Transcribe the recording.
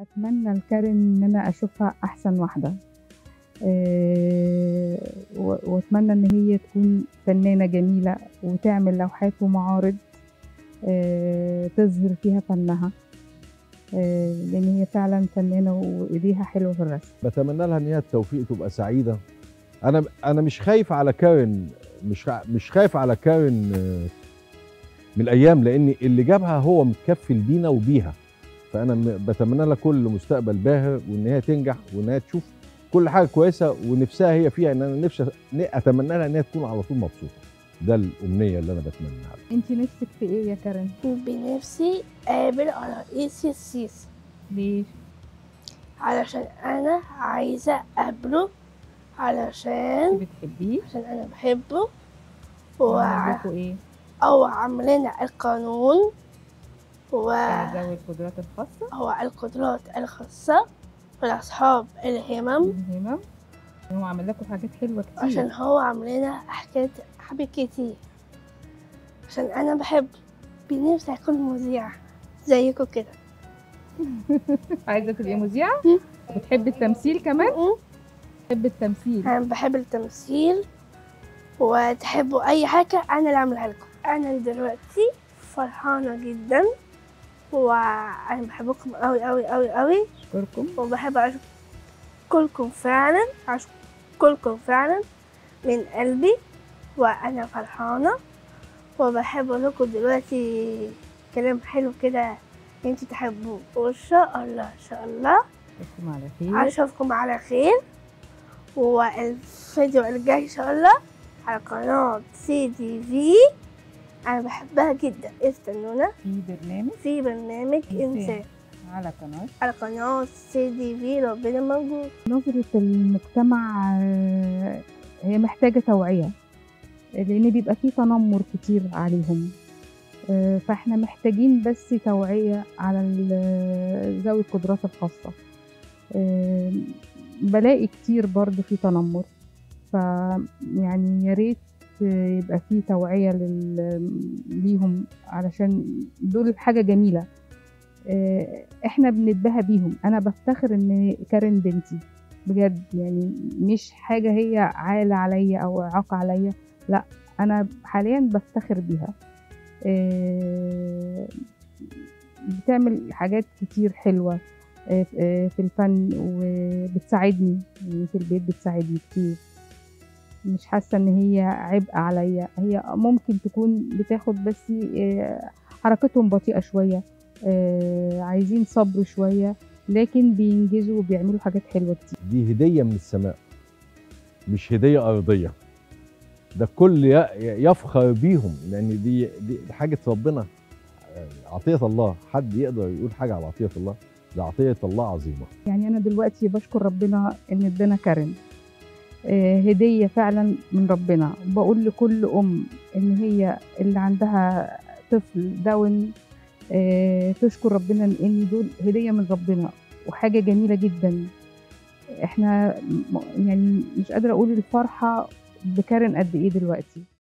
اتمنى لكارين ان انا اشوفها احسن واحده آه، و- واتمنى ان هي تكون فنانه جميله وتعمل لوحات ومعارض آه، تظهر فيها فنها آه، لان هي فعلا فنانه وايديها حلوه في الرسم بتمنى لها ان هي التوفيق تبقى سعيده انا انا مش خايف على كارين مش خا- مش خايف على كارين آه، من الايام لان اللي جابها هو متكفل بينا وبيها فانا م- بتمنى لها كل مستقبل باهر وان هي تنجح وان هي تشوف كل حاجه كويسه ونفسها هي فيها ان انا نفسي اتمنى لها ان هي تكون على طول مبسوطه ده الامنيه اللي انا بتمناها لها انت نفسك في ايه يا كارين بنفسي قابل على رئيس السيسي ليه علشان أنا عايزة أقابله علشان بتحبيه عشان أنا بحبه هو وعمل لكم ايه هو عاملنا القانون وهو ذوي القدرات الخاصه القدرات الخاصة لأصحاب الهمم الهمم هو عمل لكم حاجات حلوه كتير عشان هو عاملنا حاجات حاجات كتير عشان أنا بحب بنفسي أكون مذيع زيكم كده عايزه تبقي مذيعه مم. بتحبي التمثيل كمان م- بتحبي التمثيل أنا بحب التمثيل وتحبوا أي حاجة أنا اللي أعملها لكم أنا دلوقتي فرحانة جدا وأنا بحبكم أوي أوي أوي أوي اشكركم وبحب أشكركم فعلا أشكركم فعلا من قلبي وأنا فرحانة وبحب أقول لكم دلوقتي كلام حلو كده انتوا تحبوه وإن شاء الله إن شاء الله اشوفكم على خير أشوفكم على خير والفيديو الجاي إن شاء الله على قناة سي دي في أنا بحبها جدا استنونا في برنامج في برنامج إنسان. إنسان على قناه على قناة سي دي في ربنا موجود نظرة المجتمع آه، هي محتاجة توعية لأن بيبقى فيه تنمر كتير عليهم آه، فاحنا محتاجين بس توعية على ال- ذوي القدرات الخاصة آه، بلاقي كتير برضو في تنمر ف يعني يا ريت آه، يبقى فيه توعية لل- ليهم علشان دول حاجة جميلة آه، احنا بنتباهى بيهم انا بفتخر ان كارين بنتي بجد يعني مش حاجه هي عالة عليا او اعاقه عليا لا انا حاليا بفتخر بيها آه، بتعمل حاجات كتير حلوه آه، آه، في الفن وبتساعدني يعني في البيت بتساعدني كتير مش حاسه ان هي عبء عليا هي ممكن تكون بتاخد بس آه، حركتهم بطيئه شويه آه، عايزين صبر شويه لكن بينجزوا وبيعملوا حاجات حلوه كتير دي هديه من السماء مش هديه ارضيه ده الكل ي- يفخر بيهم لان دي دي حاجه ربنا آه، عطيه الله حد يقدر يقول حاجه على عطيه الله ده عطيه الله عظيمه يعني انا دلوقتي بشكر ربنا ان ادانا كارين آه، هديه فعلا من ربنا بقول لكل ام ان هي اللي عندها طفل داون آه، تشكر ربنا ان دول هديه من ربنا وحاجه جميله جدا احنا م- يعني مش قادره اقول الفرحه بكارين قد ايه دلوقتي